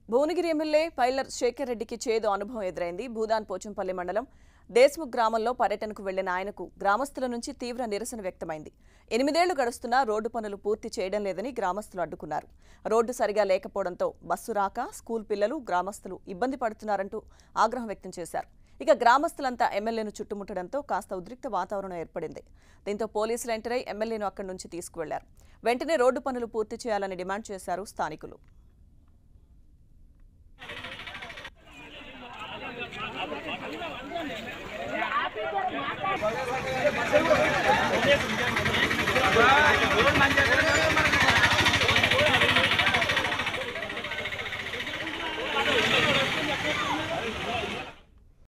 Bhuvanagiri MLA పైలర్ Shekhar రెడ్డికి చేదు అనుభవం ఎదురైంది భూదాన్ పోచంపల్లి మండలం దేశ్ముఖ్ గ్రామంలో పర్యటనకు వెళ్లిన ఆయనకు గ్రామస్తుల నుంచి తీవ్ర నిరసన వ్యక్తమైంది ఎనిమిదేళ్లు గడుస్తున్నా రోడ్డు పనులు పూర్తి చేయడం లేదని గ్రామస్తులు అడ్డుకున్నారు రోడ్డు సరిగా లేకపోవడంతో బస్సు రాక స్కూల్ పిల్లలు గ్రామస్తులు ఇబ్బంది పడుతున్నారంటూ ఆగ్రహం వ్యక్తం చేశారు ఇక గ్రామస్తులంతా ఎమ్మెల్యేను చుట్టుముట్టడంతో కాస్త ఉద్రిక్త వాతావరణం ఏర్పడింది దీంతో పోలీసులు ఎంటర్ అయి ఎమ్మెల్యేను అక్కడి నుంచి తీసుకువెళ్లారు వెంటనే రోడ్డు పనులు పూర్తి చేయాలని డిమాండ్ చేశారు స్థానికులు రోడ్ మంచిగా